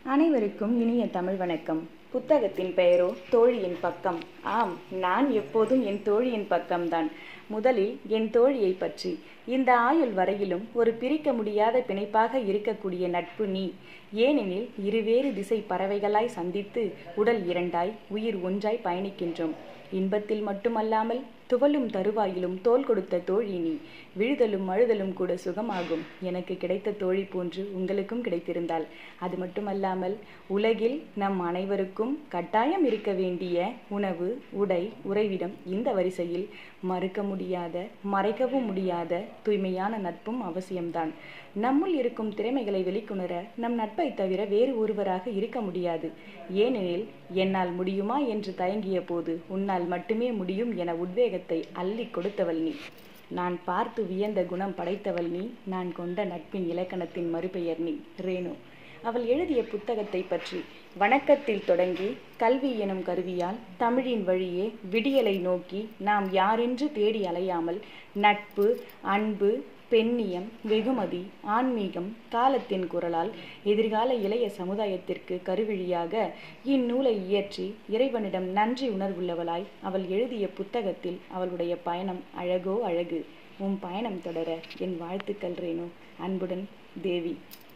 அனைவருக்கும் இனிய தமிழ் வணக்கம் புத்தகத்தின் பெயரோ தோழியின் பக்கம் ஆம் நான் எப்போதும் என் தோழியின் பக்கம்தான் முதலில் என் தோழியை பற்றி இந்த ஆயுள் வரையிலும் ஒரு பிரிக்க முடியாத பிணைப்பாக இருக்கக்கூடிய நட்பு நீ ஏனெனில் இருவேறு திசை பறவைகளாய் சந்தித்து உடல் இரண்டாய் உயிர் ஒன்றாய் பயணிக்கின்றோம் இன்பத்தில் மட்டுமல்லாமல் துவலும் தருவாயிலும் தோல் கொடுத்த தோழி நீ விழுதலும் அழுதலும் கூட சுகமாகும் எனக்கு கிடைத்த தோழி போன்று உங்களுக்கும் கிடைத்திருந்தால் அது மட்டுமல்லாமல் உலகில் நம் அனைவருக்கும் கட்டாயம் இருக்க வேண்டிய உணவு உடை உறைவிடம் இந்த வரிசையில் மறுக்க முடியாத மறைக்கவும் முடியாத தூய்மையான நட்பும் அவசியம்தான் நம்முள் இருக்கும் திறமைகளை வெளிக்கொணர நம் நட்பை தவிர வேறு ஒருவராக இருக்க முடியாது ஏனெனில் என்னால் முடியுமா என்று தயங்கிய போது உன்னால் மட்டுமே முடியும் என உத்வேகத்தை அள்ளி கொடுத்தவள் நீ நான் பார்த்து வியந்த குணம் படைத்தவள் நீ நான் கொண்ட நட்பின் இலக்கணத்தின் மறுபெயர் நீ ரேணு அவள் எழுதிய புத்தகத்தை பற்றி வணக்கத்தில் தொடங்கி கல்வி எனும் கருவியால் தமிழின் வழியே விடியலை நோக்கி நாம் யாரென்று தேடி அலையாமல் நட்பு அன்பு பெண்ணியம் வெகுமதி ஆன்மீகம் காலத்தின் குரலால் எதிர்கால இளைய சமுதாயத்திற்கு கருவிழியாக இந்நூலை இயற்றி இறைவனிடம் நன்றி உணர்வுள்ளவளாய் அவள் எழுதிய புத்தகத்தில் அவளுடைய பயணம் அழகோ அழகு உன் பயணம் தொடர என் வாழ்த்துக்கள் ரேணு அன்புடன் தேவி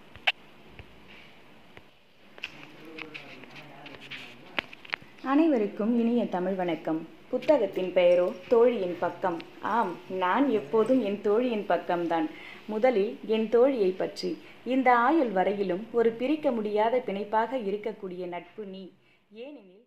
அனைவருக்கும் இனிய தமிழ் வணக்கம் புத்தகத்தின் பெயரோ தோழியின் பக்கம் ஆம் நான் எப்போதும் என் தோழியின் பக்கம்தான் முதலில் என் தோழியை பற்றி இந்த ஆயுள் வரையிலும் ஒரு பிரிக்க முடியாத பிணைப்பாக இருக்கக்கூடிய நட்பு நீ ஏனெனில்